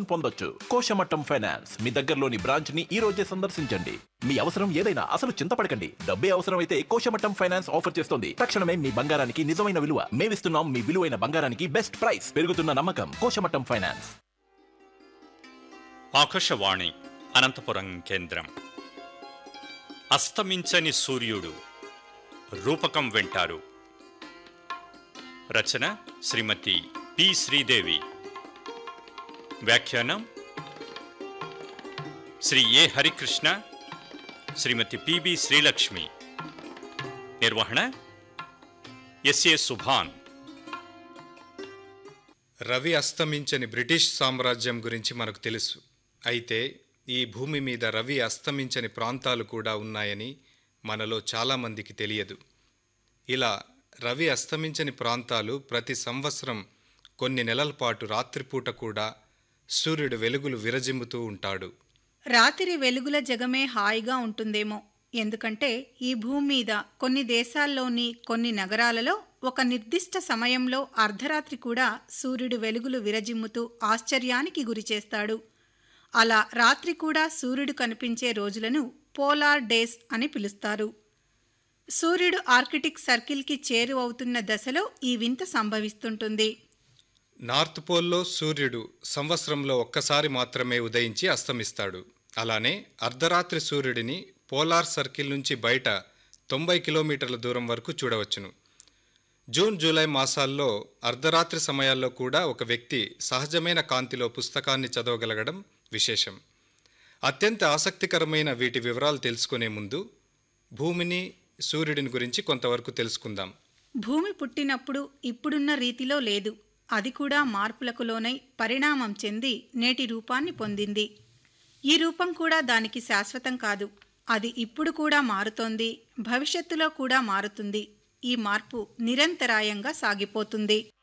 loan పొందొచ్చు కోశమట్టం finance మీ దగ్గరలోని బ్రాంచ్ ని ఈ రోజే సందర్శించండి మీ అవసరం ఏదైనా అసలు చింతపడకండి డబ్బే అవసరమైతే కోశమట్టం ఫైనాన్స్ ఆఫర్ చేస్తోంది తక్షణమే మీ బంగారానికి నిజమైన విలువ మేమిస్తున్నాం మీ విలువైన బంగారానికి బెస్ట్ ప్రైస్ పెరుగుతున్న నమ్మకం కోశమట్టం ఫైనాన్స్ ఆకాశవాణి అనంతపురం కేంద్రం అస్తమించని సూర్యుడు రూపకం వెంటారు రచన శ్రీమతి పి శ్రీదేవి వ్యాఖ్యానం శ్రీ ఏ హరికృష్ణ శ్రీమతి పిబి శ్రీలక్ష్మి నిర్వహణ ఎస్ఏ సుభాన్ రవి అస్తమించని బ్రిటిష్ సామ్రాజ్యం గురించి మనకు తెలుసు అయితే ఈ భూమి మీద రవి అస్తమించని ప్రాంతాలు కూడా ఉన్నాయని మనలో చాలామందికి తెలియదు ఇలా రవి అస్తమించని ప్రాంతాలు ప్రతి సంవత్సరం కొన్ని నెలల పాటు రాత్రిపూట కూడా సూర్యుడు వెలుగులు విరజిమ్ముతూ ఉంటాడు రాత్రి వెలుగుల జగమే హాయిగా ఉంటుందేమో ఎందుకంటే ఈ భూమి మీద కొన్ని దేశాల్లోని కొన్ని నగరాలలో ఒక నిర్దిష్ట సమయంలో అర్ధరాత్రి కూడా సూర్యుడు వెలుగులు విరజిమ్ముతూ ఆశ్చర్యానికి గురిచేస్తాడు అలా రాత్రి కూడా సూర్యుడు కనిపించే రోజులను పోలార్ డేస్ అని పిలుస్తారు సూర్యుడు ఆర్కిటిక్ సర్కిల్కి చేరువవుతున్న దశలో ఈ వింత సంభవిస్తుంటుంది నార్త్ పోల్లో సూర్యుడు సంవత్సరంలో ఒక్కసారి మాత్రమే ఉదయించి అస్తమిస్తాడు అలానే అర్ధరాత్రి సూర్యుడిని పోలార్ సర్కిల్ నుంచి బయట తొంభై కిలోమీటర్ల దూరం వరకు చూడవచ్చును జూన్ జూలై మాసాల్లో అర్ధరాత్రి సమయాల్లో కూడా ఒక వ్యక్తి సహజమైన కాంతిలో పుస్తకాన్ని చదవగలగడం విశేషం అత్యంత ఆసక్తికరమైన వీటి వివరాలు తెలుసుకునే ముందు భూమిని సూర్యుడిని గురించి కొంతవరకు తెలుసుకుందాం భూమి పుట్టినప్పుడు ఇప్పుడున్న రీతిలో లేదు అది కూడా మార్పులకు లోనై పరిణామం చెంది నేటి రూపాన్ని పొందింది ఈ రూపం కూడా దానికి శాశ్వతం కాదు అది ఇప్పుడు కూడా మారుతోంది భవిష్యత్తులో కూడా మారుతుంది ఈ మార్పు నిరంతరాయంగా సాగిపోతుంది